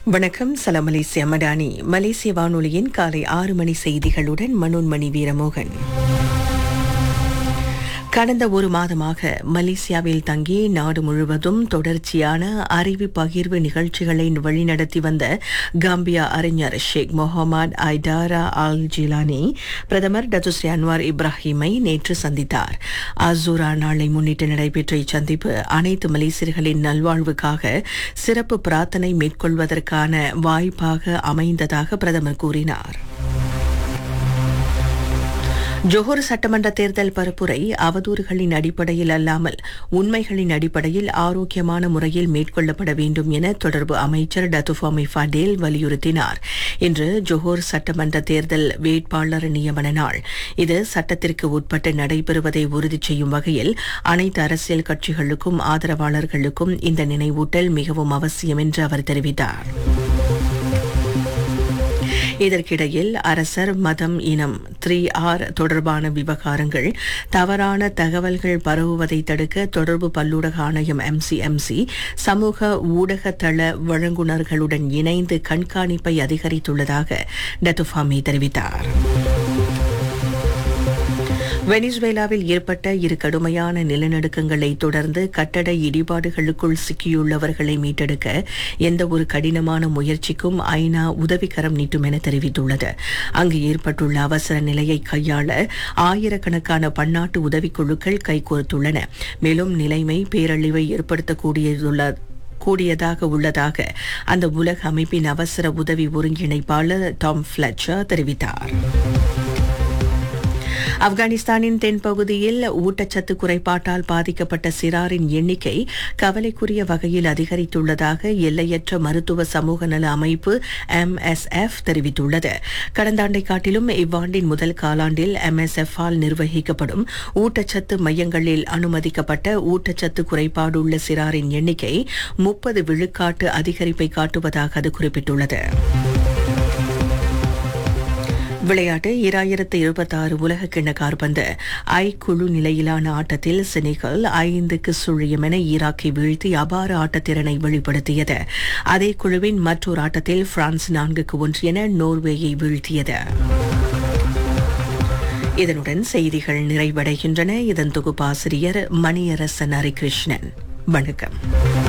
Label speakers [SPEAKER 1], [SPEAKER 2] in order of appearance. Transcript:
[SPEAKER 1] வணக்கம் சலாம் மலேசியா மடானி மலேசிய வானொலியின் காலை ஆறு மணி செய்திகளுடன் மனோன்மணி வீரமோகன் கடந்த ஒரு மாதமாக மலேசியாவில் தங்கி நாடு முழுவதும் தொடர்ச்சியான அறிவு பகிர்வு நிகழ்ச்சிகளை வழிநடத்தி வந்த காம்பியா அறிஞர் ஷேக் முகமது ஐடாரா அல் ஜிலானி பிரதமர் டத்துஸ்ரீ அன்வார் இப்ராஹிமை நேற்று சந்தித்தார் அசூரா நாளை முன்னிட்டு நடைபெற்ற இச்சந்திப்பு அனைத்து மலேசியர்களின் நல்வாழ்வுக்காக சிறப்பு பிரார்த்தனை மேற்கொள்வதற்கான வாய்ப்பாக அமைந்ததாக பிரதமர் கூறினார் ஜோஹர் சட்டமன்ற தேர்தல் பரப்புரை அவதூறுகளின் அடிப்படையில் அல்லாமல் உண்மைகளின் அடிப்படையில் ஆரோக்கியமான முறையில் மேற்கொள்ளப்பட வேண்டும் என தொடர்பு அமைச்சர் டத்துஃபாமி ஃபடேல் வலியுறுத்தினார் இன்று ஜோஹர் சட்டமன்ற தேர்தல் வேட்பாளர் நியமன நாள் இது சட்டத்திற்கு உட்பட்டு நடைபெறுவதை உறுதி செய்யும் வகையில் அனைத்து அரசியல் கட்சிகளுக்கும் ஆதரவாளர்களுக்கும் இந்த நினைவூட்டல் மிகவும் அவசியம் என்று அவர் தெரிவித்தார் இதற்கிடையில் அரசர் மதம் இனம் த்ரீ ஆர் தொடர்பான விவகாரங்கள் தவறான தகவல்கள் பரவுவதை தடுக்க தொடர்பு பல்லூடக ஆணையம் எம்சிஎம்சி சமூக ஊடக தள வழங்குனர்களுடன் இணைந்து கண்காணிப்பை அதிகரித்துள்ளதாக டத்துஃபாமி தெரிவித்தார் வெனிசுவேலாவில் ஏற்பட்ட இரு கடுமையான நிலநடுக்கங்களை தொடர்ந்து கட்டட இடிபாடுகளுக்குள் சிக்கியுள்ளவர்களை மீட்டெடுக்க எந்த ஒரு கடினமான முயற்சிக்கும் ஐநா உதவிக்கரம் நீட்டும் என தெரிவித்துள்ளது அங்கு ஏற்பட்டுள்ள அவசர நிலையை கையாள ஆயிரக்கணக்கான பன்னாட்டு உதவிக்குழுக்கள் கைகோர்த்துள்ளன மேலும் நிலைமை பேரழிவை ஏற்படுத்தக்கூடியதுள்ள கூடியதாக உள்ளதாக அந்த உலக அமைப்பின் அவசர உதவி ஒருங்கிணைப்பாளர் டாம் ஃபிளச்சர் தெரிவித்தார் ஆப்கானிஸ்தானின் தென்பகுதியில் ஊட்டச்சத்து குறைபாட்டால் பாதிக்கப்பட்ட சிறாரின் எண்ணிக்கை கவலைக்குரிய வகையில் அதிகரித்துள்ளதாக எல்லையற்ற மருத்துவ சமூக நல அமைப்பு எம்எஸ்எஃப் தெரிவித்துள்ளது கடந்த ஆண்டை காட்டிலும் இவ்வாண்டின் முதல் காலாண்டில் எம்எஸ்எஃப் ஆல் நிர்வகிக்கப்படும் ஊட்டச்சத்து மையங்களில் அனுமதிக்கப்பட்ட ஊட்டச்சத்து குறைபாடுள்ள சிறாரின் எண்ணிக்கை முப்பது விழுக்காட்டு அதிகரிப்பை காட்டுவதாக அது குறிப்பிட்டுள்ளது விளையாட்டு இராயிரத்து இருபத்தாறு உலக கிண்ண கார்பந்து ஐ குழு நிலையிலான ஆட்டத்தில் செனிகல் ஐந்துக்கு சுழியம் என ஈராக்கை வீழ்த்தி அபார ஆட்டத்திறனை வெளிப்படுத்தியது அதே குழுவின் மற்றொரு ஆட்டத்தில் பிரான்ஸ் நான்குக்கு ஒன்று என நோர்வேயை வீழ்த்தியது இதனுடன் செய்திகள் நிறைவடைகின்றன இதன் தொகுப்பாசிரியர் மணியரசன் ஹரிகிருஷ்ணன் வணக்கம்